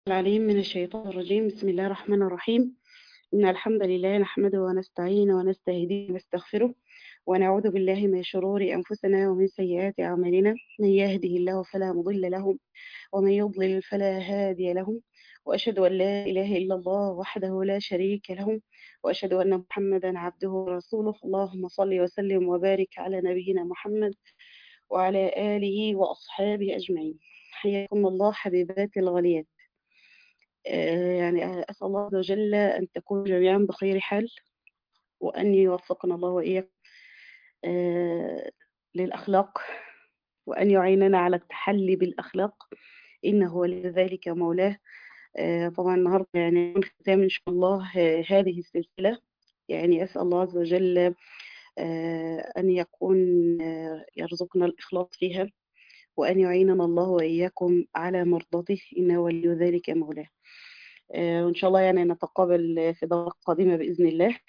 العليم من الشيطان الرجيم بسم الله الرحمن الرحيم إن الحمد لله نحمده ونستعينه ونستهديه ونستغفره ونعوذ بالله من شرور أنفسنا ومن سيئات أعمالنا من يهده الله فلا مضل له ومن يضلل فلا هادي له وأشهد أن لا إله إلا الله وحده لا شريك له وأشهد أن محمدا عبده ورسوله اللهم صل وسلم وبارك على نبينا محمد وعلى آله وأصحابه أجمعين حياكم الله حبيباتي الغاليات آه، يعني أسأل الله عز وجل أن تكونوا جميعا بخير حال وأن يوفقنا الله وإياكم آه، للأخلاق وأن يعيننا على التحلي بالأخلاق إنه ولي ذلك مولاه آه، طبعا النهاردة يعني من ختام إن شاء الله هذه السلسلة يعني أسأل الله عز وجل أن يكون يرزقنا الإخلاص فيها وأن يعيننا الله وإياكم على مرضاته إنه ولي ذلك مولاه آه، وإن شاء الله يعني نتقابل في دورة قادمة بإذن الله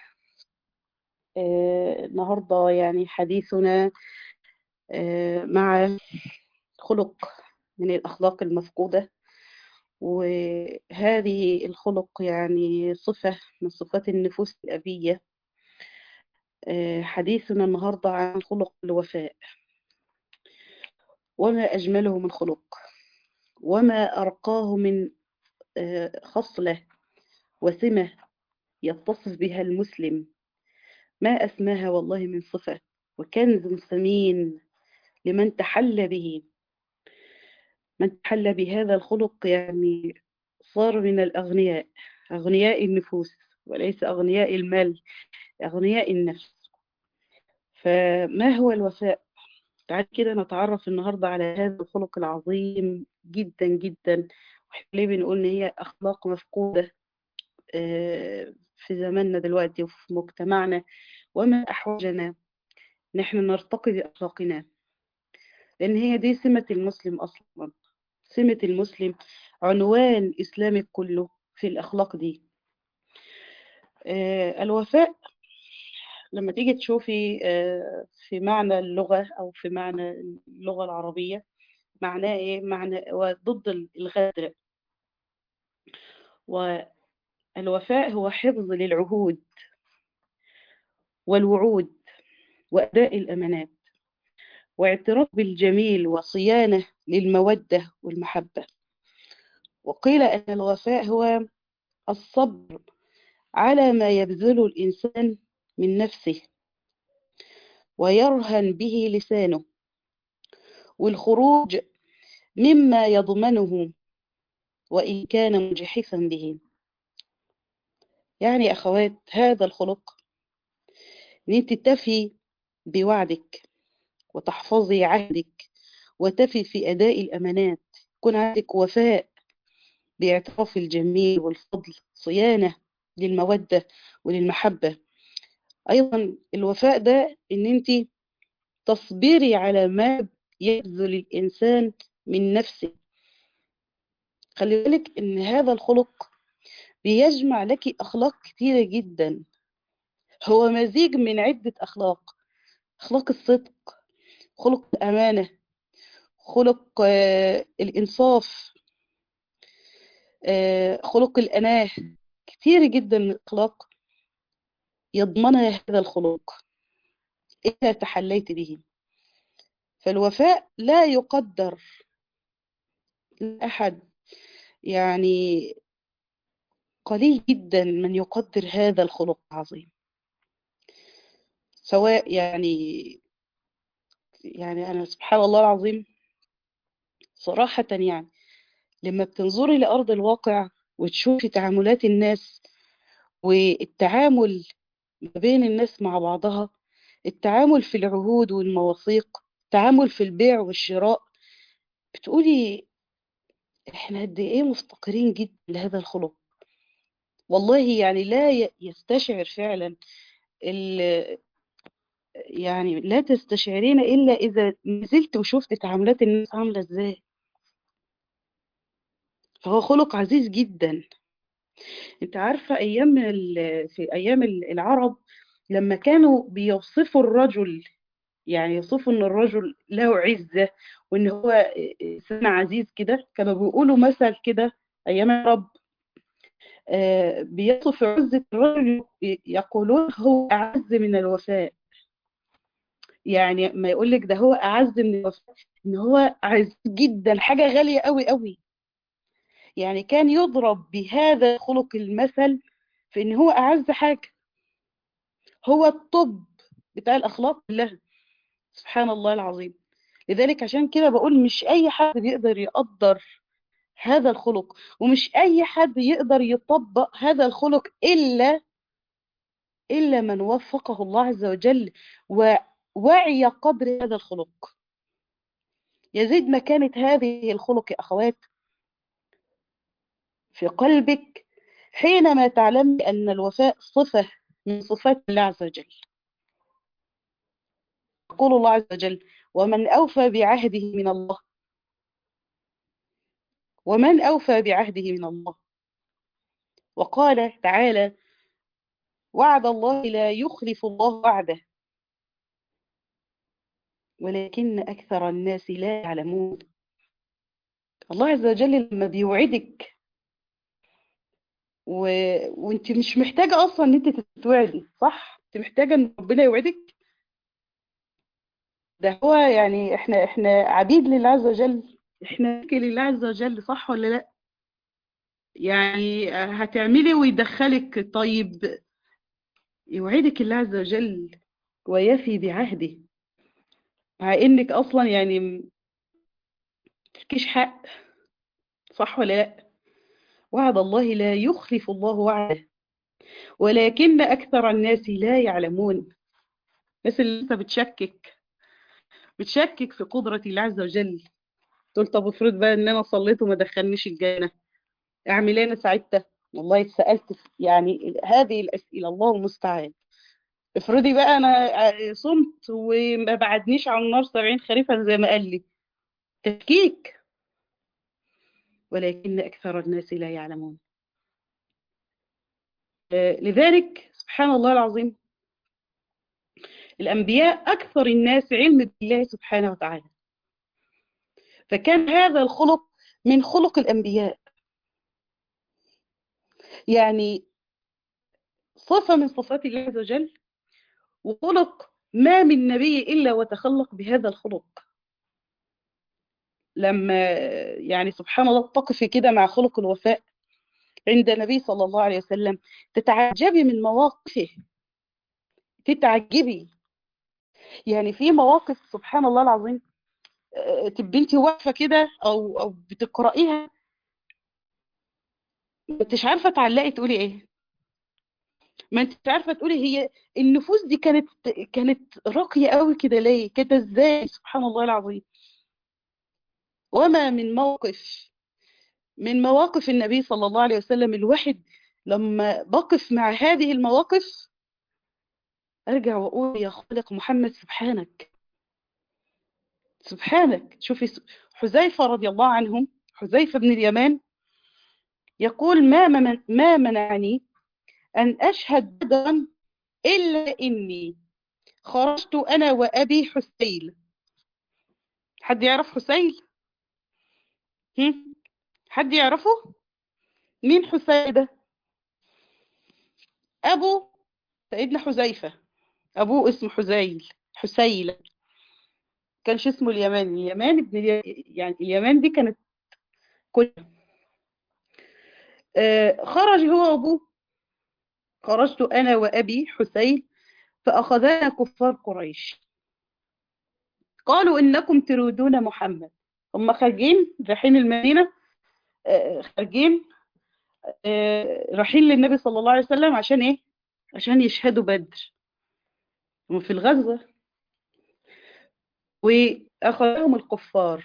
آه، النهاردة يعني حديثنا آه، مع خلق من الأخلاق المفقودة وهذه الخلق يعني صفة من صفات النفوس الأبية حديثنا النهاردة عن خلق الوفاء وما أجمله من خلق وما أرقاه من خصلة وسمة يتصف بها المسلم ما أسماها والله من صفة وكنز ثمين لمن تحلى به من تحلى بهذا الخلق يعني صار من الأغنياء أغنياء النفوس وليس أغنياء المال أغنياء النفس فما هو الوفاء تعال كده نتعرف النهاردة على هذا الخلق العظيم جدا جدا واحنا ليه بنقول ان هي اخلاق مفقودة في زماننا دلوقتي وفي مجتمعنا وما احوجنا نحن نرتقي باخلاقنا لان هي دي سمة المسلم اصلا سمة المسلم عنوان اسلامك كله في الاخلاق دي الوفاء لما تيجي تشوفي في معنى اللغة أو في معنى اللغة العربية معناه إيه؟ معنى ضد الغدر والوفاء هو حفظ للعهود والوعود وأداء الأمانات واعتراف بالجميل وصيانة للمودة والمحبة وقيل أن الوفاء هو الصبر على ما يبذله الإنسان من نفسه ويرهن به لسانه والخروج مما يضمنه وإن كان مجحفا به يعني أخوات هذا الخلق أن أنت تفي بوعدك وتحفظي عهدك وتفي في أداء الأمانات يكون عندك وفاء باعتراف الجميل والفضل صيانة للمودة وللمحبة أيضا الوفاء ده أن أنت تصبري على ما يبذل الإنسان من نفسه خلي بالك أن هذا الخلق بيجمع لك أخلاق كثيرة جدا هو مزيج من عدة أخلاق أخلاق الصدق خلق الأمانة خلق آه الإنصاف آه خلق الأناه كثير جدا من الأخلاق يضمنها هذا الخلق إذا تحليت به فالوفاء لا يقدر لأحد يعني قليل جدا من يقدر هذا الخلق العظيم سواء يعني يعني أنا سبحان الله العظيم صراحة يعني لما بتنظري لأرض الواقع وتشوفي تعاملات الناس والتعامل ما بين الناس مع بعضها التعامل في العهود والمواثيق التعامل في البيع والشراء بتقولي احنا قد ايه مفتقرين جدا لهذا الخلق والله يعني لا يستشعر فعلا يعني لا تستشعرين الا اذا نزلت وشفت تعاملات الناس عامله ازاي فهو خلق عزيز جدا انت عارفه ايام في ايام العرب لما كانوا بيوصفوا الرجل يعني يوصفوا ان الرجل له عزه وان هو انسان عزيز كده كانوا بيقولوا مثل كده أيام الرب آه، بيصف عزة الرجل يقولون هو أعز من الوفاء يعني ما يقول لك ده هو أعز من الوفاء إن هو عز جدا حاجة غالية قوي قوي يعني كان يضرب بهذا خلق المثل في إن هو أعز حاجة هو الطب بتاع الأخلاق كلها سبحان الله العظيم لذلك عشان كده بقول مش أي حد بيقدر يقدر هذا الخلق ومش أي حد يقدر يطبق هذا الخلق إلا إلا من وفقه الله عز وجل ووعي قدر هذا الخلق يزيد مكانة هذه الخلق يا أخوات في قلبك حينما تعلم أن الوفاء صفة من صفات الله عز وجل يقول الله عز وجل ومن أوفى بعهده من الله ومن أوفى بعهده من الله وقال تعالى وعد الله لا يخلف الله وعده ولكن أكثر الناس لا يعلمون الله عز وجل لما بيوعدك و... وانت مش محتاجة أصلا ان انت تتوعدي صح؟ انت محتاجة ان ربنا يوعدك ده هو يعني احنا احنا عبيد لله عز وجل احنا ملك لله عز وجل صح ولا لا يعني هتعملي ويدخلك طيب يوعدك الله عز وجل ويفي بعهده مع انك اصلا يعني تلكيش حق صح ولا لا وعد الله لا يخلف الله وعده ولكن اكثر الناس لا يعلمون الناس اللي انت بتشكك بتشكك في قدرة الله عز وجل تقول طب افرض بقى ان انا صليت وما دخلنيش الجنة اعمل ايه انا ساعتها والله اتسالت يعني هذه الاسئله الله المستعان افرضي بقى انا صمت وما بعدنيش على النار 70 خريفا زي ما قال لي تفكيك ولكن اكثر الناس لا يعلمون لذلك سبحان الله العظيم الانبياء اكثر الناس علم بالله سبحانه وتعالى فكان هذا الخلق من خلق الانبياء يعني صفة من صفات الله عز وجل وخلق ما من نبي إلا وتخلق بهذا الخلق لما يعني سبحان الله تقفي كده مع خلق الوفاء عند النبي صلى الله عليه وسلم تتعجبي من مواقفه تتعجبي يعني في مواقف سبحان الله العظيم تبقي انت واقفه كده او او بتقرايها ما انتش عارفه تعلقي تقولي ايه ما انتش عارفه تقولي هي النفوس دي كانت كانت راقيه قوي كده ليه كده ازاي سبحان الله العظيم وما من موقف من مواقف النبي صلى الله عليه وسلم الواحد لما بقف مع هذه المواقف ارجع واقول يا خالق محمد سبحانك سبحانك شوفي حذيفه رضي الله عنهم حذيفه بن اليمان يقول ما من ما منعني أن أشهد بدرا إلا إني خرجت أنا وأبي حسيل حد يعرف حسيل؟ هم؟ حد يعرفه؟ مين حسيل ده؟ أبو سيدنا حذيفة أبوه اسمه حزيل حسيل كانش اسمه اليمان اليمان ابن الي... يعني اليمان دي كانت كلها خرج هو وابوه خرجت انا وابي حسين فاخذنا كفار قريش قالوا انكم تريدون محمد هم خارجين رايحين المدينه خارجين رايحين للنبي صلى الله عليه وسلم عشان ايه عشان يشهدوا بدر هم في الغزوه واخذهم الكفار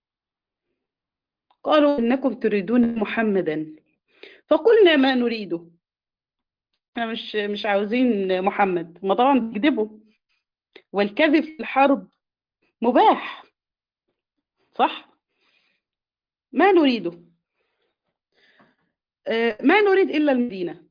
قالوا انكم تريدون محمدا فقلنا ما نريده احنا مش مش عاوزين محمد ما طبعا بيكذبوا والكذب في الحرب مباح صح ما نريده ما نريد إلا المدينة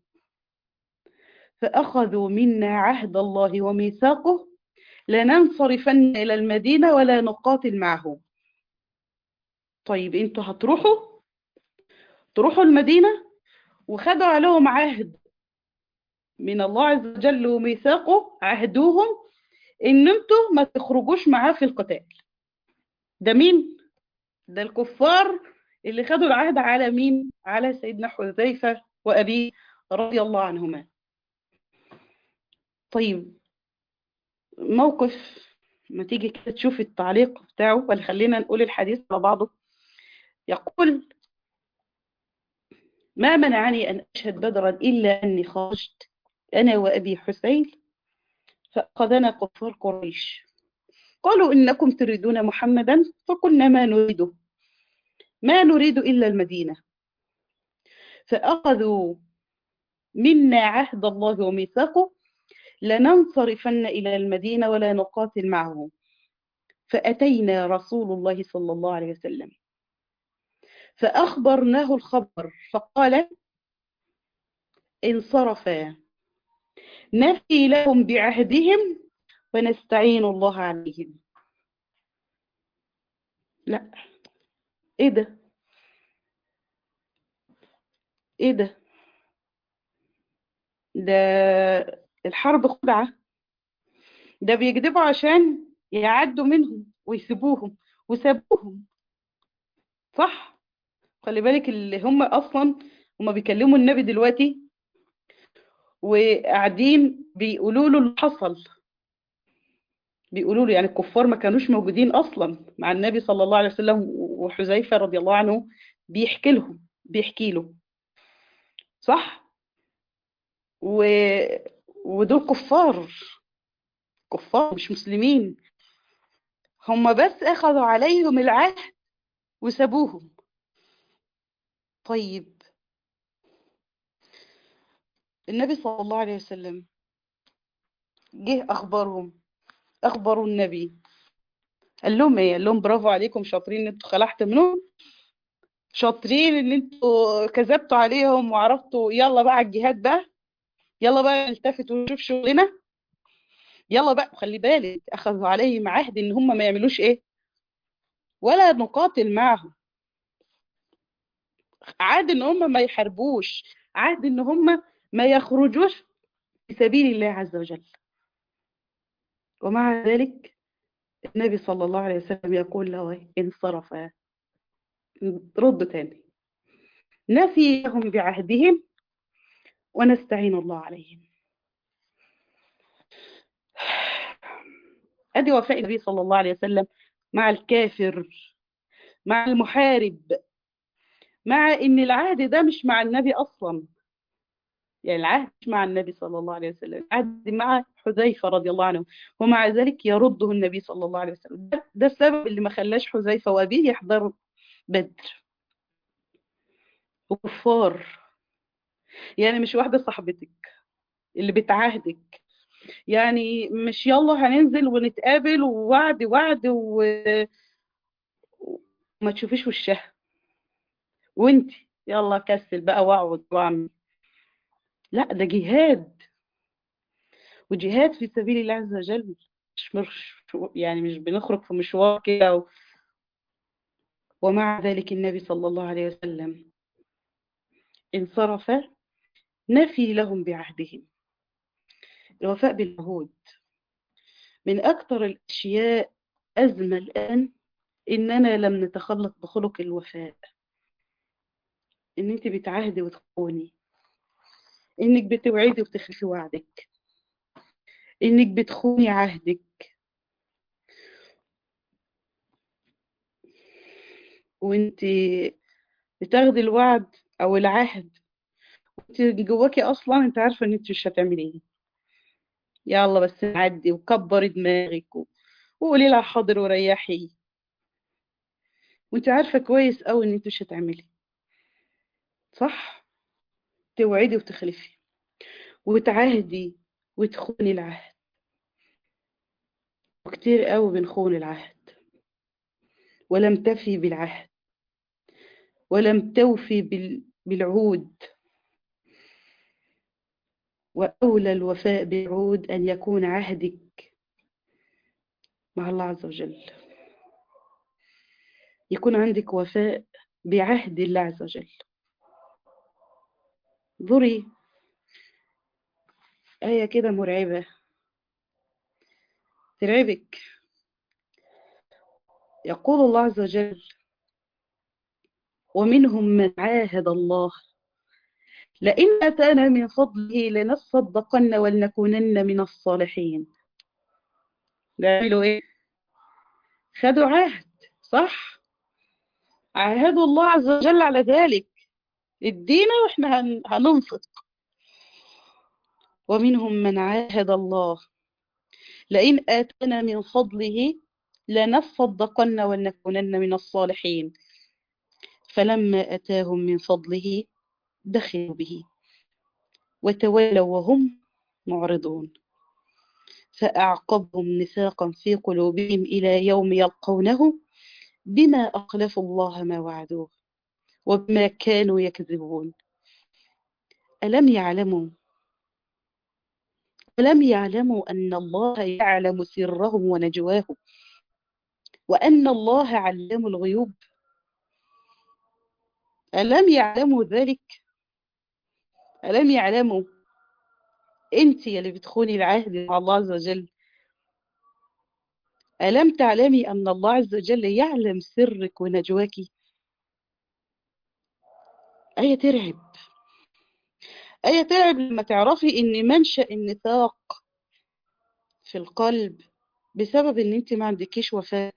فأخذوا منا عهد الله وميثاقه لننصرفن إلى المدينة ولا نقاتل معهم طيب انتوا هتروحوا تروحوا المدينة وخدوا عليهم عهد من الله عز وجل وميثاقه عهدوهم ان انتوا ما تخرجوش معاه في القتال ده مين ده الكفار اللي خدوا العهد على مين على سيدنا حذيفة وأبيه رضي الله عنهما طيب موقف ما تيجي كده تشوف التعليق بتاعه ولا خلينا نقول الحديث على بعضه يقول ما منعني أن أشهد بدرا إلا أني خرجت أنا وأبي حسين فأخذنا كفار قريش قالوا إنكم تريدون محمدا فقلنا ما نريده ما نريد إلا المدينة فأخذوا منا عهد الله وميثاقه لننصرفن إلى المدينة ولا نقاتل معهم فأتينا رسول الله صلى الله عليه وسلم فأخبرناه الخبر فقال انصرفا نفي لهم بعهدهم ونستعين الله عليهم لا ايه ده ايه ده ده الحرب خدعة ده بيكذبوا عشان يعدوا منهم ويسيبوهم وسابوهم صح خلي بالك اللي هم اصلا هم بيكلموا النبي دلوقتي وقاعدين بيقولوا له اللي حصل بيقولوا له يعني الكفار ما كانوش موجودين اصلا مع النبي صلى الله عليه وسلم وحذيفه رضي الله عنه بيحكي لهم بيحكي له صح و... ودول كفار كفار مش مسلمين هم بس اخذوا عليهم العهد وسابوهم طيب النبي صلى الله عليه وسلم جه اخبرهم اخبروا النبي قال لهم ايه قال لهم برافو عليكم شاطرين ان انتوا خلعتوا منهم شاطرين ان انتوا كذبتوا عليهم وعرفتوا يلا بقى الجهاد بقى يلا بقى نلتفت ونشوف شغلنا يلا بقى خلي بالك اخذوا عليهم عهد ان هم ما يعملوش ايه ولا نقاتل معهم عهد ان هم ما يحاربوش عهد ان هم ما يخرجوش في سبيل الله عز وجل ومع ذلك النبي صلى الله عليه وسلم يقول له انصرف رد تاني نفي لهم بعهدهم ونستعين الله عليهم ادي وفاء النبي صلى الله عليه وسلم مع الكافر مع المحارب مع ان العهد ده مش مع النبي اصلا يعني العهد مش مع النبي صلى الله عليه وسلم العهد مع حذيفه رضي الله عنه ومع ذلك يرده النبي صلى الله عليه وسلم ده, ده السبب اللي ما خلاش حذيفه وابيه يحضروا بدر وكفار يعني مش واحده صاحبتك اللي بتعاهدك يعني مش يلا هننزل ونتقابل ووعد وعد و... وما تشوفيش وشها وانت يلا كسل بقى واقعد واعمل لا ده جهاد وجهاد في سبيل الله عز وجل مش مش يعني مش بنخرج في مشوار كده و... ومع ذلك النبي صلى الله عليه وسلم انصرف نفي لهم بعهدهم الوفاء بالعهود من أكثر الأشياء أزمة الآن إننا لم نتخلق بخلق الوفاء إن أنت بتعاهدي وتخوني إنك بتوعدي وتخلفي وعدك إنك بتخوني عهدك وانت بتاخدي الوعد او العهد وانت جواكي اصلا انت عارفه ان انت مش هتعملي ايه يلا بس نعدي وكبري دماغك و... وقولي لها حاضر وريحي وانت عارفه كويس قوي ان انت مش هتعملي صح توعدي وتخلفي وتعاهدي وتخوني العهد وكتير قوي بنخون العهد ولم تفي بالعهد ولم توفي بال... بالعهود وأولى الوفاء بالعهود أن يكون عهدك مع الله عز وجل يكون عندك وفاء بعهد الله عز وجل ذري آية كده مرعبة ترعبك يقول الله عز وجل ومنهم من عاهد الله لئن أتانا من فضله لنصدقن ولنكونن من الصالحين بيعملوا ايه خدوا عهد صح عاهدوا الله عز وجل على ذلك ادينا واحنا هن- هننفق ومنهم من عاهد الله لئن آتانا من فضله لنصدقن ولنكونن من الصالحين فلما أتاهم من فضله دخلوا به وتولوا وهم معرضون فأعقبهم نفاقا في قلوبهم إلى يوم يلقونه بما أخلفوا الله ما وعدوه وبما كانوا يكذبون ألم يعلموا ألم يعلموا أن الله يعلم سرهم ونجواهم وأن الله علام الغيوب ألم يعلموا ذلك ألم يعلموا أنت اللي بتخوني العهد مع الله عز وجل ألم تعلمي أن الله عز وجل يعلم سرك ونجواك آية ترعب آية ترعب لما تعرفي إن منشأ النفاق في القلب بسبب إن أنت ما عندكيش وفاء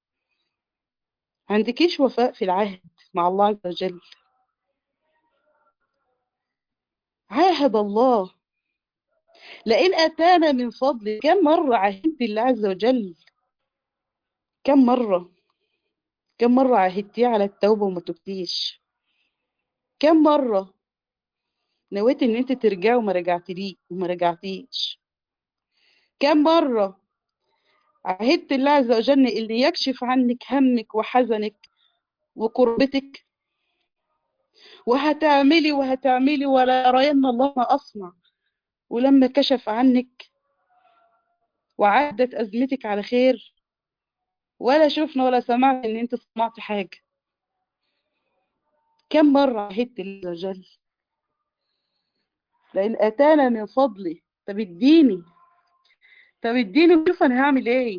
عندكيش وفاء في العهد مع الله عز وجل عاهد الله لئن أتانا من فضل كم مرة عاهدت الله عز وجل كم مرة كم مرة عاهدتيه على التوبة وما تبتيش كم مرة نويت ان انت ترجعي وما رجعتلي وما رجعتيش كم مرة عهدت الله عز وجل اللي يكشف عنك همك وحزنك وكربتك وهتعملي وهتعملي ولا يرين الله ما أصنع ولما كشف عنك وعدت أزمتك على خير ولا شفنا ولا سمعت ان انت صنعت حاجة كم مرة عهدت الله عز وجل لأن أتانا من فضله طب اديني طب اديني وشوف أنا هعمل إيه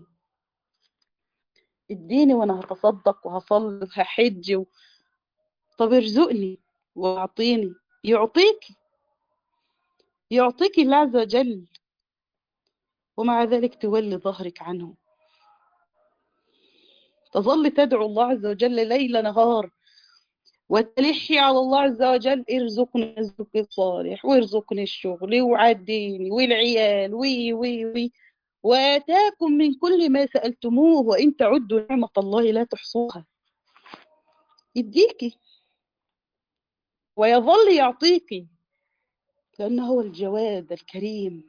اديني وأنا هتصدق وهصلي وهحج و... طب ارزقني واعطيني يعطيك يعطيك الله عز وجل ومع ذلك تولي ظهرك عنه تظل تدعو الله عز وجل ليل نهار وتلحي على الله عز وجل ارزقني الرزق الصالح وارزقني الشغل وعديني والعيال وي وي وي واتاكم من كل ما سألتموه وإن تعدوا نعمة الله لا تحصوها يديكي ويظل يعطيكي لأنه هو الجواد الكريم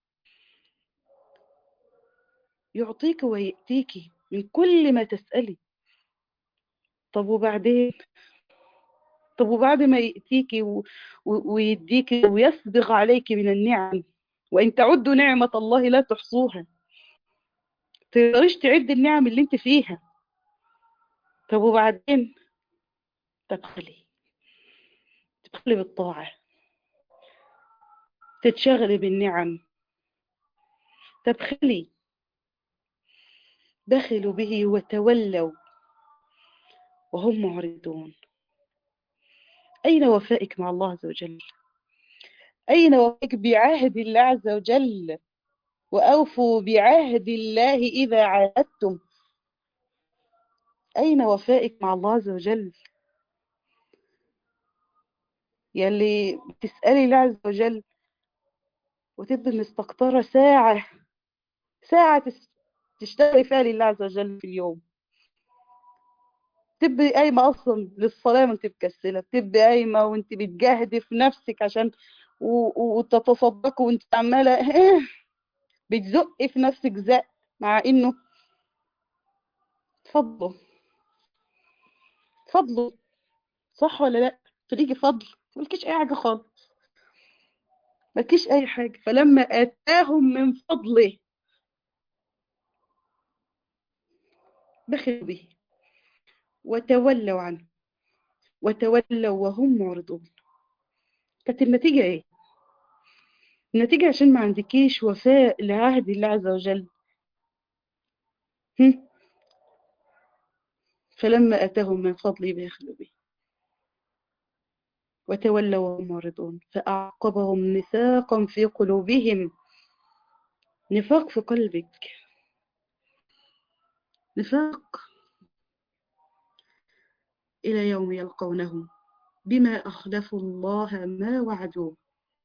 يعطيك ويأتيك من كل ما تسألي طب وبعدين طب وبعد ما يأتيكي و... و... ويديكي ويسبغ عليك من النعم وإن تعدوا نعمة الله لا تحصوها تقدريش تعد النعم اللي انت فيها طب وبعدين تبخلي تبخلي بالطاعة تتشغلي بالنعم تبخلي دخلوا به وتولوا وهم معرضون أين وفائك مع الله عز وجل أين وفائك بعهد الله عز وجل وأوفوا بعهد الله إذا عاهدتم أين وفائك مع الله عز وجل يلي بتسألي الله عز وجل وتبقي مستقطرة ساعة ساعة تشتغلي فيها لله عز وجل في اليوم تبقي قايمة أصلا للصلاة وانت مكسلة بتبقي قايمة وانت بتجاهدي في نفسك عشان وتتصدقي وانت عمالة بتزقي في نفسك زق مع انه فضله فضله صح ولا لا تريجي فضل ملكيش اي حاجة خالص ملكيش اي حاجة فلما اتاهم من فضله بخلوا به وتولوا عنه وتولوا وهم معرضون كانت النتيجة ايه النتيجة عشان ما عندكيش وفاء لعهد الله عز وجل هم؟ فلما أتاهم من فضله بيخلوا به وتولوا وهم معرضون فأعقبهم نفاقا في قلوبهم نفاق في قلبك نفاق إلى يوم يلقونه بما أخلفوا الله ما وعدوه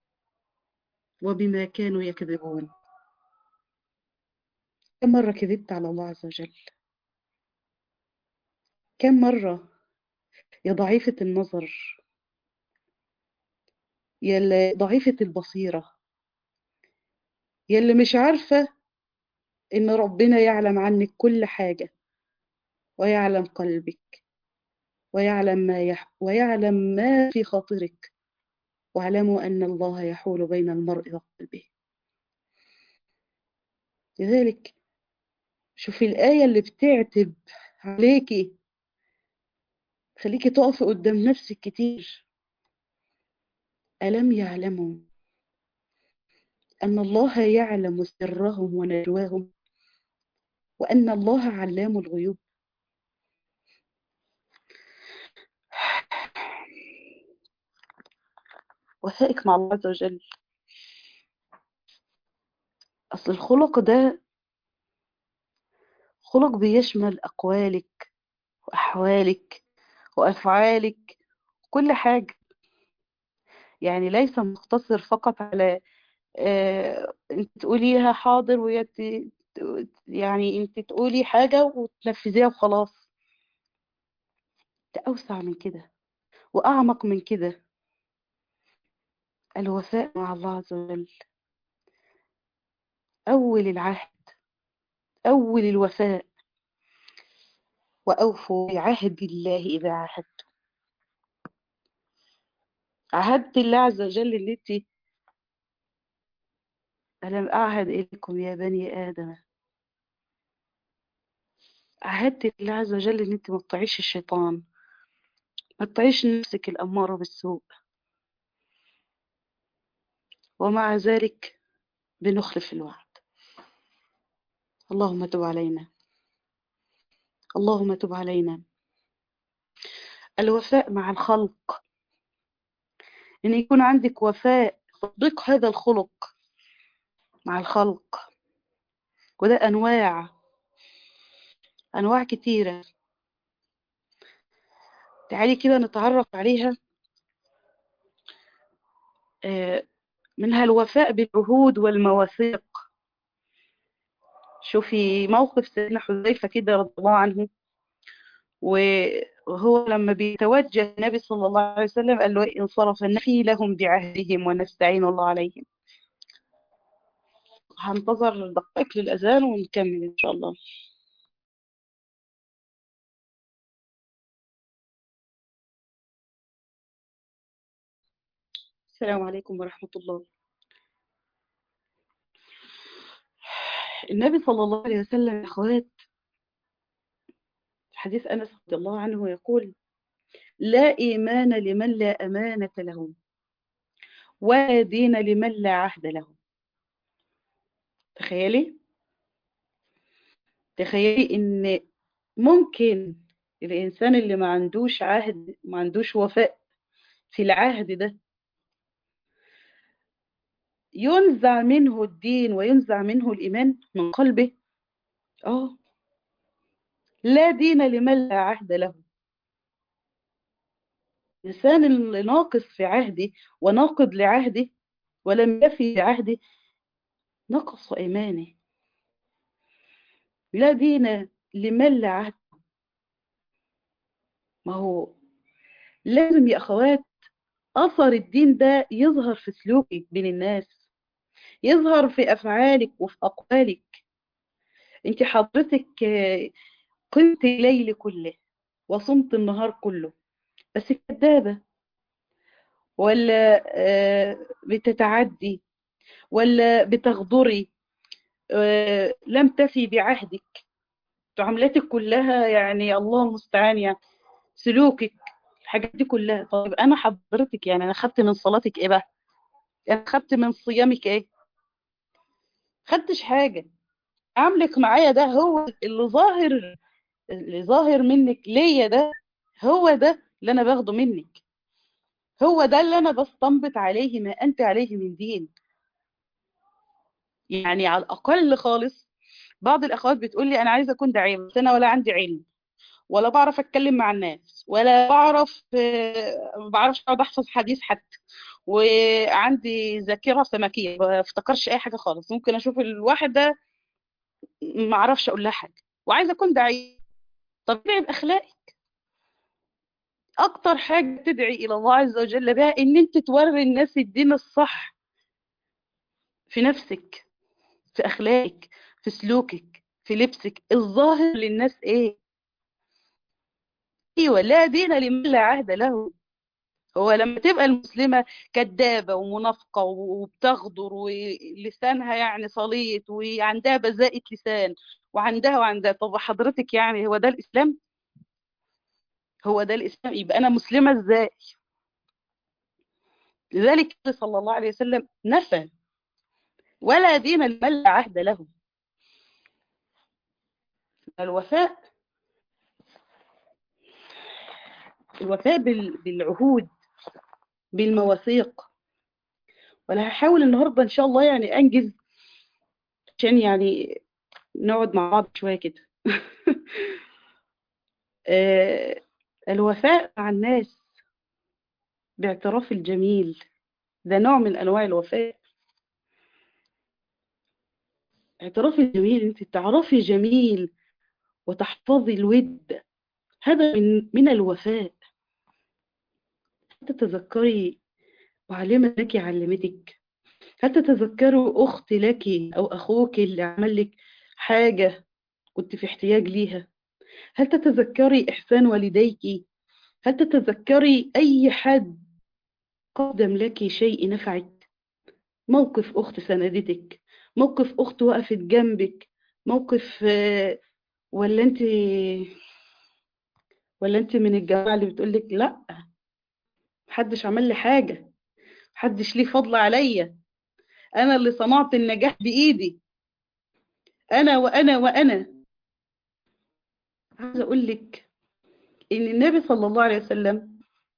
وبما كانوا يكذبون كم مرة كذبت على الله عز وجل كم مرة يا ضعيفة النظر يا اللي ضعيفة البصيرة يا اللي مش عارفة إن ربنا يعلم عنك كل حاجة ويعلم قلبك ويعلم ما يح... ويعلم ما في خاطرك واعلموا أن الله يحول بين المرء وقلبه لذلك شوفي الآية اللي بتعتب عليكي خليكي تقفي قدام نفسك كتير ألم يعلموا أن الله يعلم سرهم ونجواهم وأن الله علام الغيوب وثائق مع الله عز وجل أصل الخلق ده خلق بيشمل أقوالك وأحوالك وأفعالك كل حاجة يعني ليس مقتصر فقط على آه انت تقوليها حاضر وهي يعني انت تقولي حاجة وتنفذيها وخلاص ده أوسع من كده وأعمق من كده الوفاء مع الله عز وجل أول العهد أول الوفاء وأوفوا بعهد الله إذا عاهدتم عهدت الله عز وجل اللي انت ألم أعهد إليكم يا بني آدم عهدت الله عز وجل إن أنت ما تطيعيش الشيطان ما تطيعيش نفسك الأمارة بالسوء ومع ذلك بنخلف الوعد اللهم تب علينا اللهم تب علينا الوفاء مع الخلق ان يكون عندك وفاء تطبيق هذا الخلق مع الخلق وده انواع انواع كتيره تعالي كده نتعرف عليها منها الوفاء بالعهود والمواثيق شوفي موقف سيدنا حذيفة كده رضي الله عنه وهو لما بيتوجه النبي صلى الله عليه وسلم قال له انصرف النفي لهم بعهدهم ونستعين الله عليهم هنتظر دقائق للأذان ونكمل إن شاء الله السلام عليكم ورحمة الله النبي صلى الله عليه وسلم يا أخوات حديث أنس رضي الله عنه يقول لا إيمان لمن لا أمانة له ولا دين لمن لا عهد له تخيلي تخيلي إن ممكن الإنسان اللي ما عندوش عهد ما عندوش وفاء في العهد ده ينزع منه الدين وينزع منه الإيمان من قلبه آه لا دين لمن لا عهد له الإنسان اللي ناقص في عهده وناقض لعهده ولم يفي بعهده نقص إيمانه لا دين لمن لا عهد ما هو لازم يا أخوات أثر الدين ده يظهر في سلوكك بين الناس يظهر في أفعالك وفي أقوالك انت حضرتك قمت الليل كله وصمت النهار كله بس كذابة ولا بتتعدي ولا بتغدري لم تفي بعهدك تعاملاتك كلها يعني الله المستعان يعني سلوكك الحاجات دي كلها طيب انا حضرتك يعني انا خدت من صلاتك ايه بقى انا خدت من صيامك ايه خدتش حاجه عاملك معايا ده هو اللي ظاهر اللي ظاهر منك ليا ده هو ده اللي انا باخده منك هو ده اللي انا بستنبط عليه ما انت عليه من دين يعني على الاقل خالص بعض الاخوات بتقول لي انا عايزه اكون داعيه بس انا ولا عندي علم ولا بعرف اتكلم مع الناس ولا بعرف ما بعرفش اقعد احفظ حديث حتى وعندي ذاكره سمكيه ما بفتكرش اي حاجه خالص ممكن اشوف الواحد ده ما اعرفش اقول لها حاجه وعايزه اكون داعيه طب ادعي باخلاقك اكتر حاجه تدعي الى الله عز وجل بها ان انت توري الناس الدين الصح في نفسك في اخلاقك في سلوكك في لبسك الظاهر للناس ايه ايوه لا دين لمن لا عهد له هو لما تبقى المسلمه كذابه ومنافقه وبتغدر ولسانها يعني صليط وعندها بذاءة لسان وعندها وعندها طب حضرتك يعني هو ده الاسلام هو ده الاسلام يبقى انا مسلمه ازاي لذلك صلى الله عليه وسلم نفى ولا دين لمن لا عهد له الوفاء الوفاء بالعهود بالمواثيق وانا هحاول النهارده ان شاء الله يعني انجز عشان يعني نقعد مع بعض شويه كده الوفاء مع الناس باعتراف الجميل ده نوع من انواع الوفاء اعتراف الجميل انت تعرفي جميل وتحفظي الود هذا من من الوفاء تتذكري معلمة لك علمتك هل تتذكروا أخت لك أو أخوك اللي عمل لك حاجة كنت في احتياج ليها هل تتذكري إحسان والديك هل تتذكري أي حد قدم لك شيء نفعك موقف أخت سندتك موقف أخت وقفت جنبك موقف ولا أنت ولا أنت من الجماعة اللي بتقولك لأ محدش عمل لي حاجة محدش ليه فضل عليا أنا اللي صنعت النجاح بإيدي أنا وأنا وأنا عايزة أقول لك إن النبي صلى الله عليه وسلم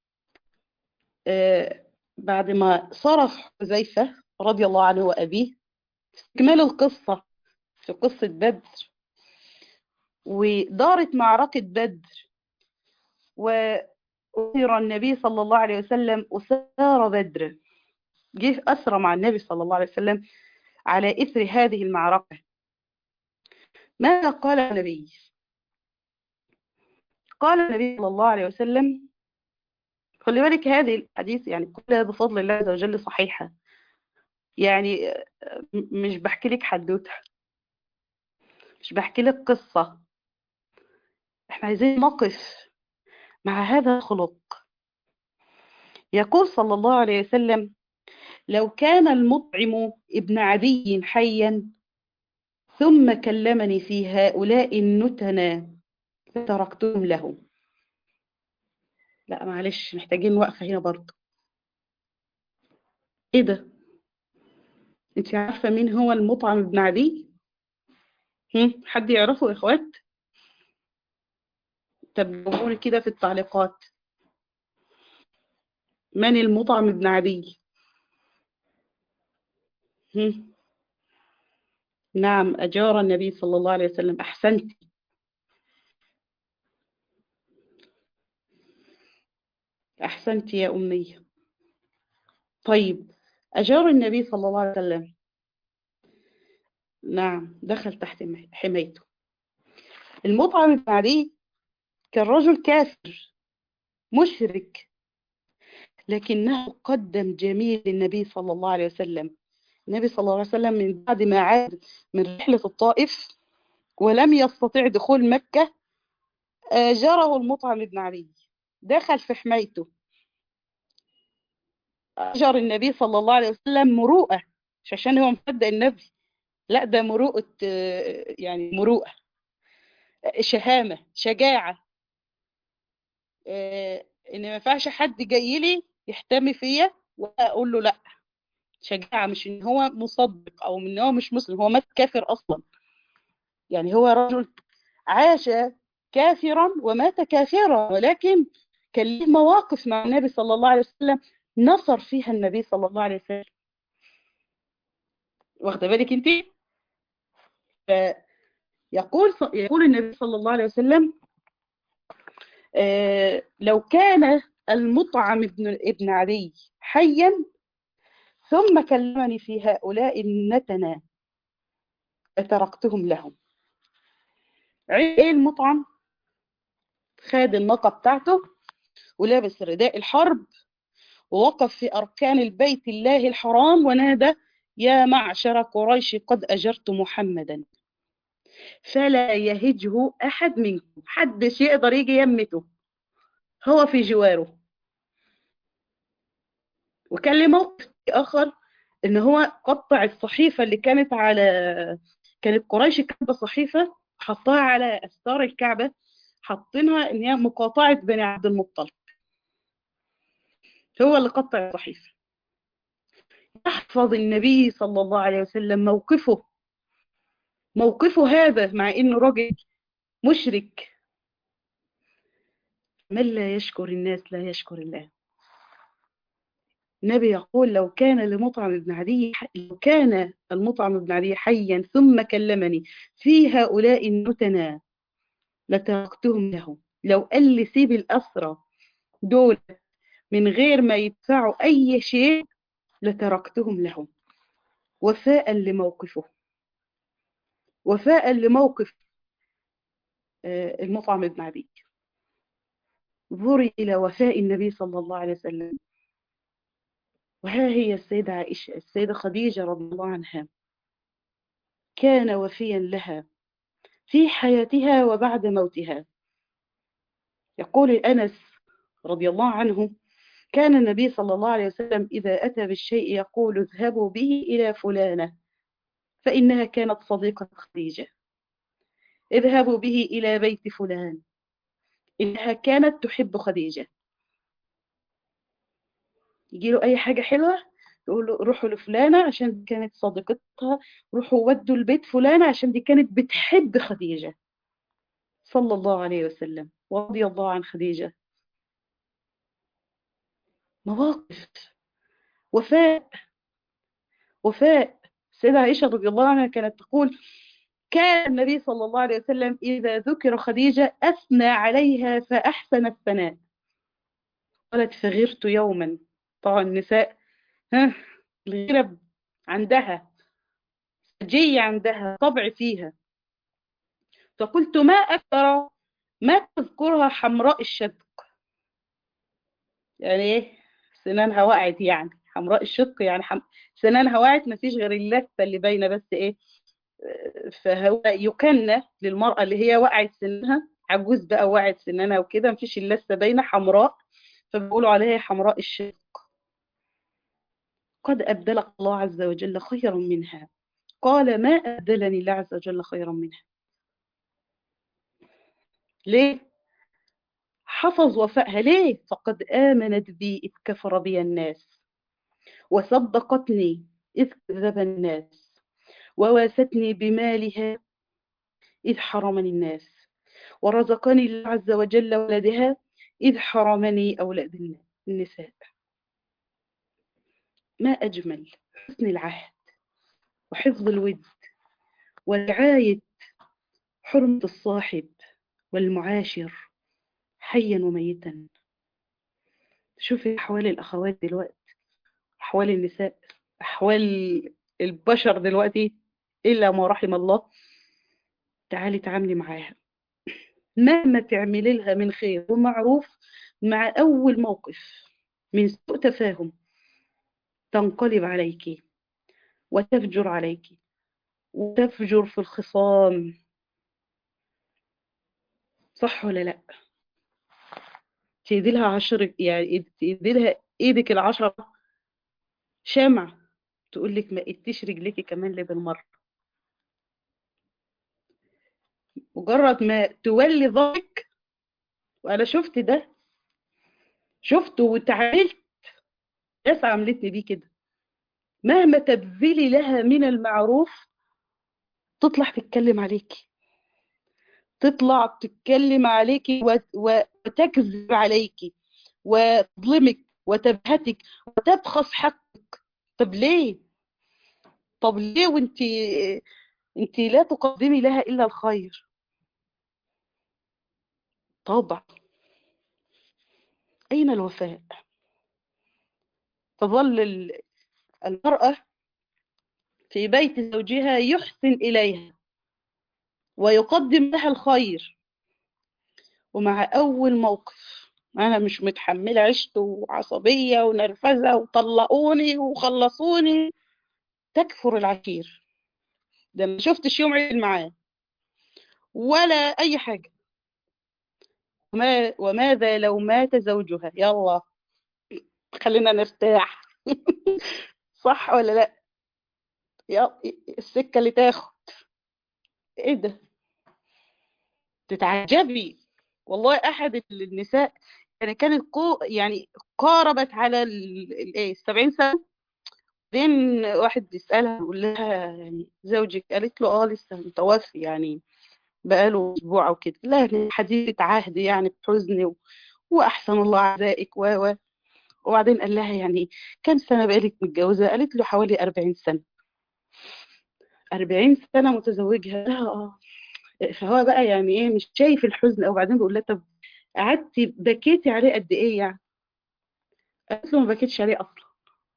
آه بعد ما صرف حذيفة رضي الله عنه وأبيه استكمال القصة في قصة بدر ودارت معركة بدر وأسر النبي صلى الله عليه وسلم أسار بدر جه أسرى مع النبي صلى الله عليه وسلم على إثر هذه المعركة ماذا قال النبي قال النبي صلى الله عليه وسلم خلي بالك هذه الحديث يعني كلها بفضل الله عز وجل صحيحة يعني مش بحكي لك حدوته مش بحكي لك قصة احنا عايزين نقف مع هذا الخلق يقول صلى الله عليه وسلم لو كان المطعم ابن عدي حيا ثم كلمني في هؤلاء النتنا فتركتهم له لا معلش محتاجين وقفة هنا برضه ايه ده انت عارفة مين هو المطعم ابن عدي هم؟ حد يعرفه يا اخوات طب جاوبوني كده في التعليقات من المطعم ابن عدي هم؟ نعم أجار النبي صلى الله عليه وسلم أحسنت أحسنت يا أمي طيب أجار النبي صلى الله عليه وسلم نعم دخل تحت حمايته المطعم بن علي كان رجل كافر مشرك لكنه قدم جميل للنبي صلى الله عليه وسلم النبي صلى الله عليه وسلم من بعد ما عاد من رحلة الطائف ولم يستطيع دخول مكة جره المطعم بن علي دخل في حمايته أجر النبي صلى الله عليه وسلم مروءة مش عشان هو مصدق النبي لا ده مروءة يعني مروءة شهامة شجاعة ان ما ينفعش حد جاي لي يحتمي فيا واقول له لا شجاعه مش ان هو مصدق او ان هو مش مسلم هو مات كافر اصلا يعني هو رجل عاش كافرا ومات كافرا ولكن كان له مواقف مع النبي صلى الله عليه وسلم نصر فيها النبي صلى الله عليه وسلم واخده بالك انت يقول يقول النبي صلى الله عليه وسلم آه لو كان المطعم ابن ابن عدي حيا ثم كلمني في هؤلاء النتنا لتركتهم لهم ايه المطعم خد الناقه بتاعته ولابس رداء الحرب ووقف في أركان البيت الله الحرام ونادى يا معشر قريش قد أجرت محمدا فلا يهجه أحد منكم حدش يقدر يجي يمته هو في جواره وكان لي موقف آخر إن هو قطع الصحيفة اللي كانت على كانت قريش كاتبة صحيفة حطها على أستار الكعبة حاطينها إن هي مقاطعة بني عبد المطلب هو اللي قطع الصحيفة يحفظ النبي صلى الله عليه وسلم موقفه موقفه هذا مع انه راجل مشرك من لا يشكر الناس لا يشكر الله النبي يقول لو كان لمطعم بن عدي لو كان المطعم بن عدي حيا ثم كلمني في هؤلاء النتنا لتركتهم له لو قال لي سيب الأسرى دول من غير ما يدفعوا أي شيء لتركتهم لهم وفاء لموقفه وفاء لموقف المطعم بن عدي انظري إلى وفاء النبي صلى الله عليه وسلم وها هي السيدة عائشة السيدة خديجة رضي الله عنها كان وفيا لها في حياتها وبعد موتها يقول أنس رضي الله عنه كان النبي صلى الله عليه وسلم إذا أتى بالشيء يقول اذهبوا به إلى فلانة فإنها كانت صديقة خديجة اذهبوا به إلى بيت فلان إنها كانت تحب خديجة يجي له أي حاجة حلوة يقول له روحوا لفلانة عشان دي كانت صديقتها روحوا ودوا البيت فلانة عشان دي كانت بتحب خديجة صلى الله عليه وسلم ورضي الله عن خديجة مواقف وفاء وفاء السيدة عائشة رضي الله عنها كانت تقول كان النبي صلى الله عليه وسلم إذا ذكر خديجة أثنى عليها فأحسن الثناء قالت فغرت يوما طبعا النساء ها الغيرة عندها سجية عندها طبع فيها فقلت ما أكثر ما تذكرها حمراء الشدق يعني ايه سنانها وقعت يعني حمراء الشدق يعني حم... سنانها وقعت ما فيش غير اللثة اللي باينة بس ايه فهو يكنى للمرأة اللي هي وقعت سنها عجوز بقى وقعت سنانها وكده ما فيش اللثة باينة حمراء فبيقولوا عليها حمراء الشدق قد أبدلك الله عز وجل خيرا منها قال ما أبدلني الله عز وجل خيرا منها ليه حفظ وفائها ليه فقد آمنت بي إذ كفر بي الناس وصدقتني إذ كذب الناس وواستني بمالها إذ حرمني الناس ورزقني الله عز وجل ولدها إذ حرمني أولاد النساء ما أجمل حسن العهد وحفظ الود ورعاية حرمة الصاحب والمعاشر حيا وميتا شوفي أحوال الأخوات دلوقتي أحوال النساء أحوال البشر دلوقتي إلا ما رحم الله تعالي تعاملي معاها مهما تعملي لها من خير ومعروف مع أول موقف من سوء تفاهم تنقلب عليك وتفجر عليك وتفجر في الخصام صح ولا لا تيدي لها عشر يعني تيدي لها ايدك العشرة شمع تقول لك ما اديش رجليكي كمان ليه بالمرة مجرد ما تولي ظهرك وانا شفت ده شفت وتعاملت ناس عاملتني بيه كده مهما تبذلي لها من المعروف تطلع تتكلم عليكي تطلع تتكلم عليكي وتكذب عليكي وتظلمك وتبهتك وتبخس حقك طب ليه طب ليه وانت انت لا تقدمي لها الا الخير طبعا اين الوفاء تظل المرأة في بيت زوجها يحسن إليها ويقدم لها الخير ومع أول موقف أنا مش متحملة عشت وعصبية ونرفزة وطلقوني وخلصوني تكفر العشير ده ما شفتش يوم عيد معاه ولا أي حاجة وما وماذا لو مات زوجها يلا خلينا نرتاح صح ولا لا يا السكة اللي تاخد ايه ده تتعجبي والله احد النساء يعني كانت قو يعني قاربت على الايه السبعين سنة بعدين واحد بيسألها يقول لها يعني زوجك قالت له اه لسه متوفي يعني بقاله اسبوع او كده لا حديثة عهد يعني بحزن و... واحسن الله عزائك و و وبعدين قال لها يعني كم سنة بقالك متجوزة قالت له حوالي 40 سنة 40 سنة متزوجها لها اه فهو بقى يعني ايه مش شايف الحزن او بعدين بيقول لها طب قعدتي بكيتي عليه قد ايه يعني قالت له ما بكيتش عليه اصلا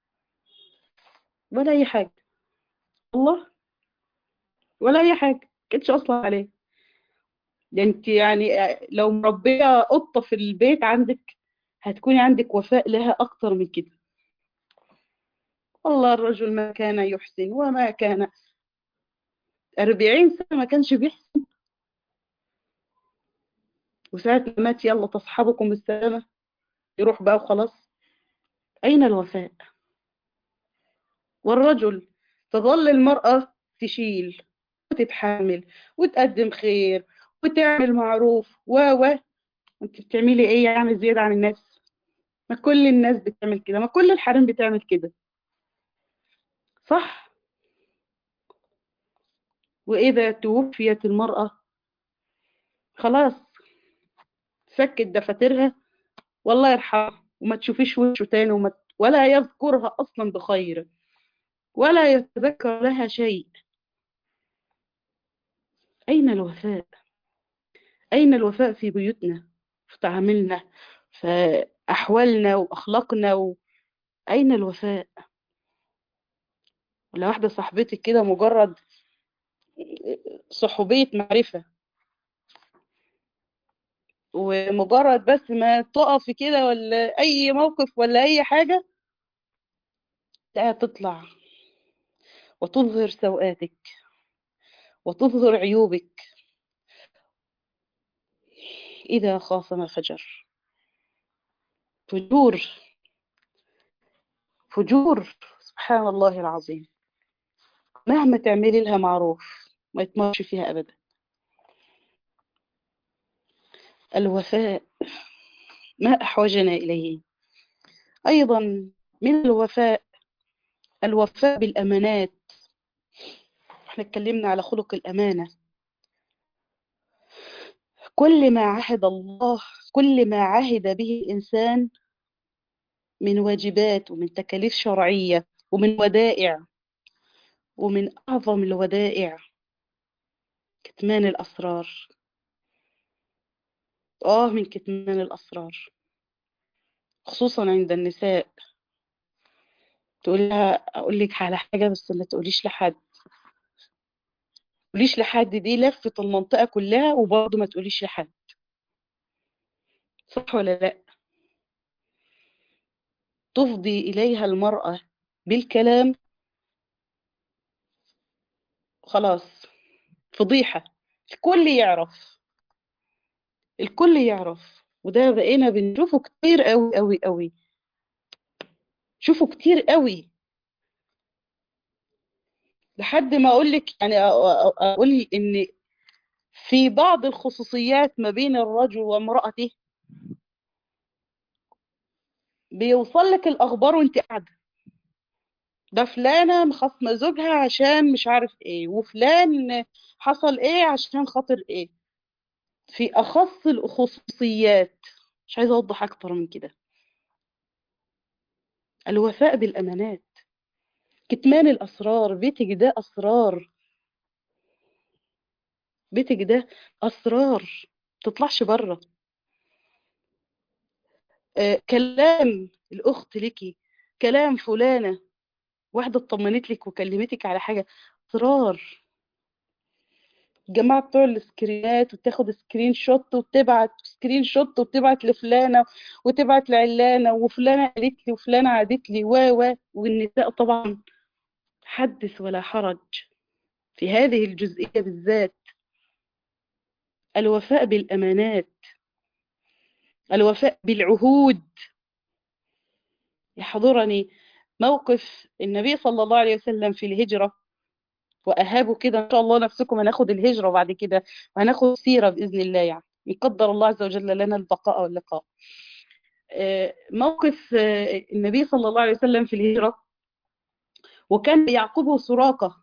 ولا اي حاجة والله ولا اي حاجة ما بكيتش اصلا عليه ده انت يعني لو مربية قطة في البيت عندك هتكوني عندك وفاء لها اكتر من كده والله الرجل ما كان يحسن وما كان أربعين سنة ما كانش بيحسن وساعة ما مات يلا تصحبكم السلامة يروح بقى وخلاص أين الوفاء والرجل تظل المرأة تشيل وتتحمل وتقدم خير وتعمل معروف و و انت بتعملي ايه يعني زيادة عن الناس ما كل الناس بتعمل كده ما كل الحريم بتعمل كده صح وإذا توفيت المرأة خلاص سكت دفاترها والله يرحمها وما تشوفيش وشه تاني وما ولا يذكرها أصلا بخير ولا يتذكر لها شيء أين الوفاء أين الوفاء في بيوتنا في تعاملنا في أحوالنا وأخلاقنا و... أين الوفاء ولا واحدة صاحبتك كده مجرد صحوبية معرفة ومجرد بس ما تقف كده ولا أي موقف ولا أي حاجة تطلع وتظهر سوءاتك وتظهر عيوبك إذا خاصم فجر فجور فجور سبحان الله العظيم مهما تعملي لها معروف ما يتمرش فيها أبدا الوفاء ما أحوجنا إليه أيضا من الوفاء الوفاء بالأمانات احنا اتكلمنا على خلق الأمانة كل ما عهد الله كل ما عهد به الإنسان من واجبات ومن تكاليف شرعية ومن ودائع ومن أعظم الودائع كتمان الأسرار آه من كتمان الأسرار خصوصا عند النساء تقول لها أقول لك على حاجة بس ما تقوليش لحد تقوليش لحد دي لفت المنطقة كلها وبرضه ما تقوليش لحد صح ولا لا تفضي إليها المرأة بالكلام خلاص فضيحة الكل يعرف الكل يعرف وده بقينا بنشوفه كتير قوي قوي قوي شوفه كتير قوي لحد ما اقول لك يعني اقول ان في بعض الخصوصيات ما بين الرجل وامرأته بيوصل لك الأخبار وانت قاعدة ده فلانة مخاصمة زوجها عشان مش عارف ايه وفلان حصل ايه عشان خاطر ايه في أخص الخصوصيات مش عايزة أوضح أكتر من كده الوفاء بالأمانات كتمان الأسرار بيتك ده أسرار بيتك ده أسرار تطلعش بره آه كلام الأخت ليكي كلام فلانة واحدة اطمنت لك وكلمتك على حاجة أسرار الجماعة بتوع السكرينات وتاخد سكرين شوت وتبعت سكرين شوت وتبعت لفلانة وتبعت لعلانة وفلانة قالت لي وفلانة عادت لي و و والنساء طبعا حدث ولا حرج في هذه الجزئية بالذات الوفاء بالأمانات الوفاء بالعهود يحضرني موقف النبي صلى الله عليه وسلم في الهجرة وأهابوا كده إن شاء الله نفسكم هناخد الهجرة بعد كده وهناخد سيرة بإذن الله يعني يقدر الله عز وجل لنا البقاء واللقاء موقف النبي صلى الله عليه وسلم في الهجرة وكان يعقبه سراقة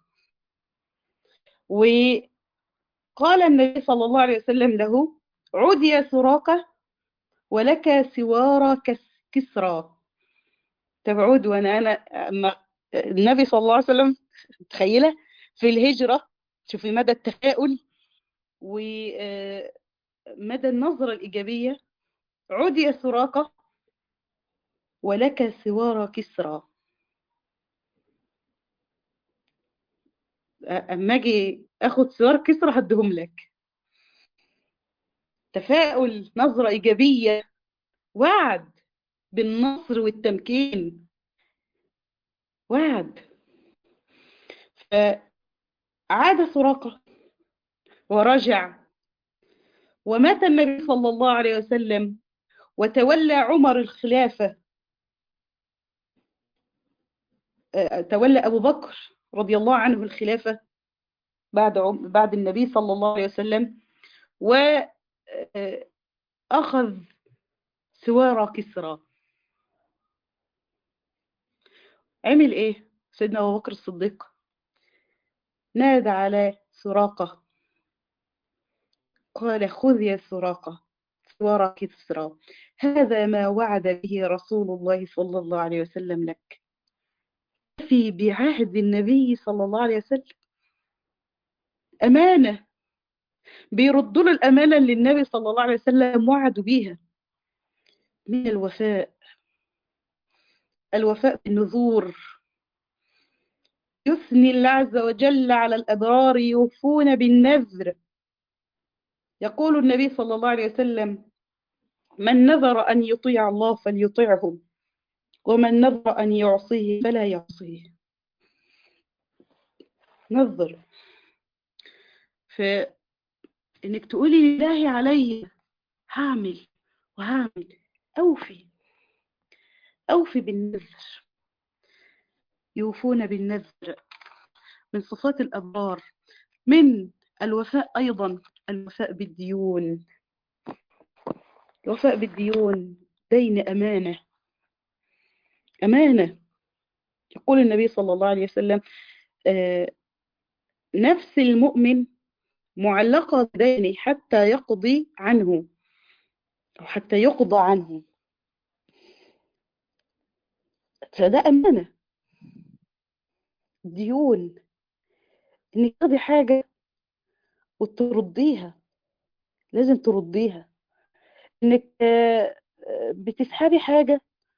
وقال النبي صلى الله عليه وسلم له عد يا سراقة ولك سوار كسرى تبعود وانا انا النبي صلى الله عليه وسلم متخيله في الهجره شوفي مدى التفاؤل ومدى النظره الايجابيه عد يا سراقه ولك سوار كسرى اما اجي اخد سوار كسرى هديهم لك تفاؤل نظره ايجابيه وعد بالنصر والتمكين وعد فعاد سراقة ورجع ومات النبي صلى الله عليه وسلم وتولى عمر الخلافة تولى أبو بكر رضي الله عنه الخلافة بعد بعد النبي صلى الله عليه وسلم وأخذ سوار كسرى عمل ايه سيدنا ابو بكر الصديق نادى على سراقة قال خذ يا سراقة سوار كسرى هذا ما وعد به رسول الله صلى الله عليه وسلم لك في بعهد النبي صلى الله عليه وسلم أمانة بيردوا له الأمانة اللي النبي صلى الله عليه وسلم وعدوا بيها من الوفاء الوفاء بالنذور يثني الله عز وجل على الأبرار يوفون بالنذر يقول النبي صلى الله عليه وسلم من نذر أن يطيع الله فليطيعه ومن نذر أن يعصيه فلا يعصيه نذر فإنك تقولي لله علي هعمل وهعمل أوفي أوفي بالنذر يوفون بالنذر من صفات الأبرار من الوفاء أيضا الوفاء بالديون الوفاء بالديون دين أمانة أمانة يقول النبي صلى الله عليه وسلم آه نفس المؤمن معلقة بدينه حتى يقضي عنه أو حتى يقضى عنه فده أمانة ديون إنك تاخدي حاجة وترديها لازم ترديها إنك بتسحبي حاجة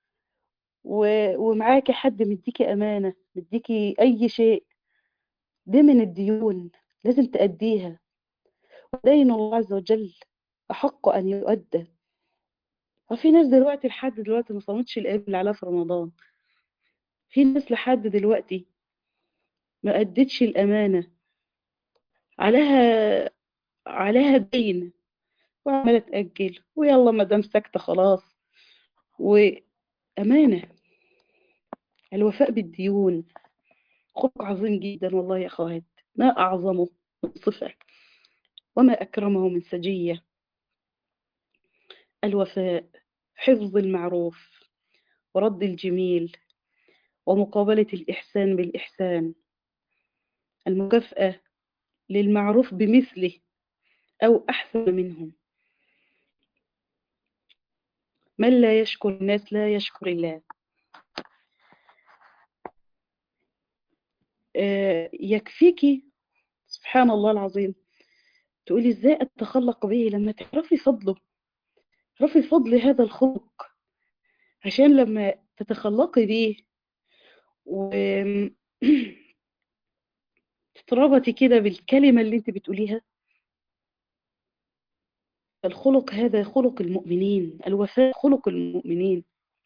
ومعاكي حد مديكي أمانة مديكي أي شيء ده من الديون لازم تأديها ودين الله عز وجل أحق أن يؤدى وفي ناس دلوقتي لحد دلوقتي ما صامتش الأيام اللي عليها في رمضان في ناس لحد دلوقتي ما أدتش الأمانة عليها عليها دين وعمالة تأجل ويلا ما دام ساكتة خلاص وأمانة الوفاء بالديون خلق عظيم جدا والله يا أخوات ما أعظمه من صفة وما أكرمه من سجية الوفاء حفظ المعروف ورد الجميل ومقابلة الإحسان بالإحسان المكافأة للمعروف بمثله أو أحسن منهم من لا يشكر الناس لا يشكر الله آه، يكفيكي سبحان الله العظيم تقولي ازاي اتخلق به لما تعرفي فضله تعرفي فضل هذا الخلق عشان لما تتخلقي بيه و تتربطي كده بالكلمة اللي انت بتقوليها الخلق هذا خلق المؤمنين الوفاء خلق المؤمنين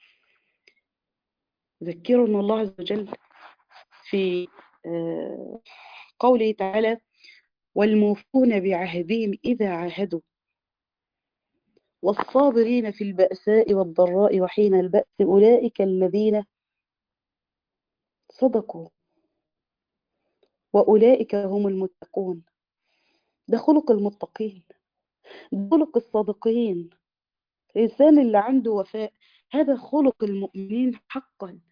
ذكرنا الله عز وجل في آه، قوله تعالى والموفون بعهدهم إذا عاهدوا والصابرين في البأساء والضراء وحين البأس أولئك الذين صدقوا وأولئك هم المتقون ده خلق المتقين ده خلق الصادقين الإنسان اللي عنده وفاء هذا خلق المؤمنين حقا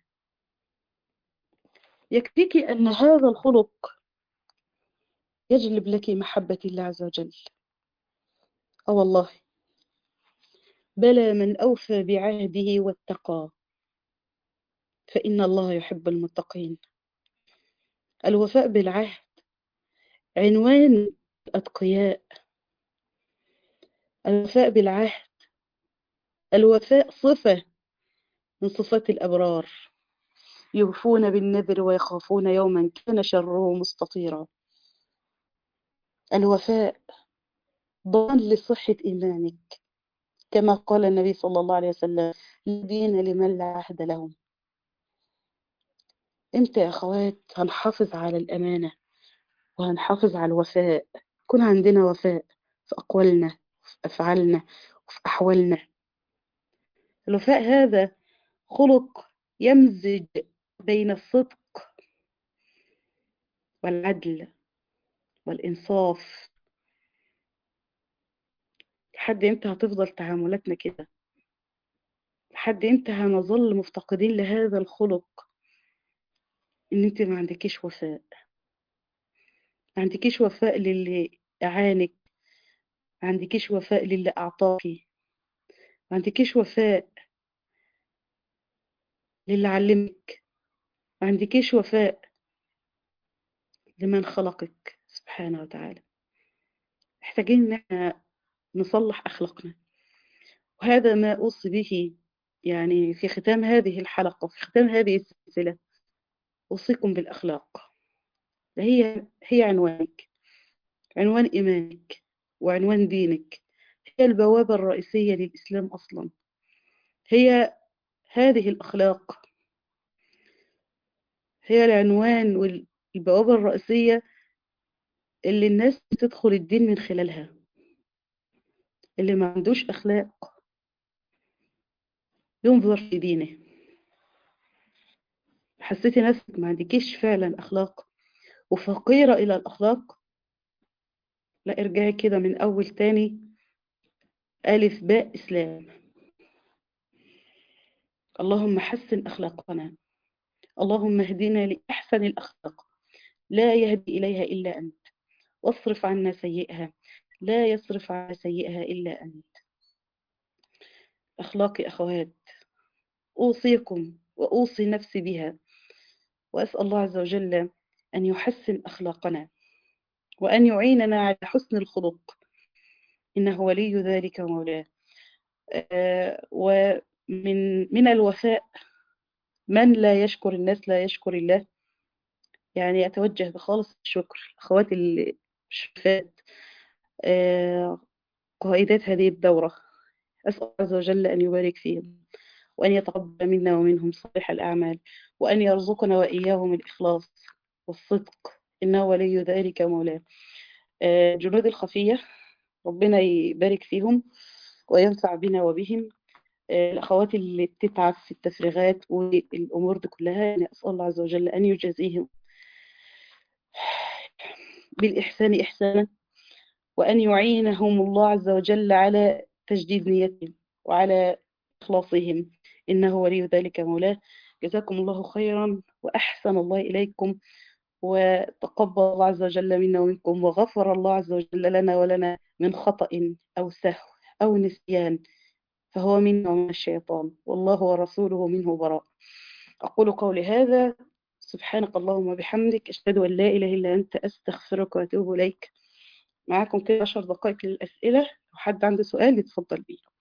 يكفيك أن هذا الخلق يجلب لك محبة الله عز وجل أه والله بلى من أوفى بعهده واتقى فإن الله يحب المتقين الوفاء بالعهد عنوان الأتقياء الوفاء بالعهد الوفاء صفة من صفات الأبرار يوفون بالنذر ويخافون يوما كان شره مستطيرا الوفاء ضمان لصحة إيمانك كما قال النبي صلى الله عليه وسلم لا دين لمن لا عهد لهم امتى يا اخوات هنحافظ على الامانه وهنحافظ على الوفاء يكون عندنا وفاء في اقوالنا في افعالنا وفي احوالنا الوفاء هذا خلق يمزج بين الصدق والعدل والانصاف لحد امتى هتفضل تعاملاتنا كده لحد امتى هنظل مفتقدين لهذا الخلق ان انت ما عندكيش وفاء ما عندكيش وفاء للي اعانك ما عندكيش وفاء للي اعطاكي ما عندكيش وفاء للي علمك ما عندكيش وفاء لمن خلقك سبحانه وتعالى محتاجين ان احنا نصلح اخلاقنا وهذا ما اوصي به يعني في ختام هذه الحلقه وفي ختام هذه السلسله أوصيكم بالأخلاق هي هي عنوانك عنوان إيمانك وعنوان دينك هي البوابة الرئيسية للإسلام أصلا هي هذه الأخلاق هي العنوان والبوابة الرئيسية اللي الناس تدخل الدين من خلالها اللي ما عندوش أخلاق ينظر في دينه حسيتي نفسك ما عندكيش فعلا أخلاق وفقيرة إلى الأخلاق لا ارجعي كده من أول تاني ألف باء إسلام اللهم حسن أخلاقنا اللهم اهدنا لأحسن الأخلاق لا يهدي إليها إلا أنت واصرف عنا سيئها لا يصرف عنا سيئها إلا أنت أخلاقي أخوات أوصيكم وأوصي نفسي بها وأسأل الله عز وجل أن يحسن أخلاقنا وأن يعيننا على حسن الخلق إنه ولي ذلك ومولاه آه ومن من الوفاء من لا يشكر الناس لا يشكر الله يعني أتوجه بخالص الشكر أخوات الشفات آه قائدات هذه الدورة أسأل الله عز وجل أن يبارك فيهم وأن يتقبل منا ومنهم صالح الأعمال وأن يرزقنا وإياهم الإخلاص والصدق إنه ولي ذلك مولاه جنود الخفية ربنا يبارك فيهم وينفع بنا وبهم الأخوات اللي بتتعب في التفريغات والأمور دي كلها يعني أسأل الله عز وجل أن يجازيهم بالإحسان إحسانا وأن يعينهم الله عز وجل على تجديد نيتهم وعلى إخلاصهم إنه ولي ذلك مولاه جزاكم الله خيرا وأحسن الله إليكم وتقبل الله عز وجل منا ومنكم وغفر الله عز وجل لنا ولنا من خطأ أو سهو أو نسيان فهو منا ومن الشيطان والله ورسوله منه براء أقول قولي هذا سبحانك اللهم وبحمدك أشهد أن لا إله إلا أنت أستغفرك وأتوب إليك معاكم كده عشر دقائق للأسئلة لو حد عنده سؤال يتفضل بيه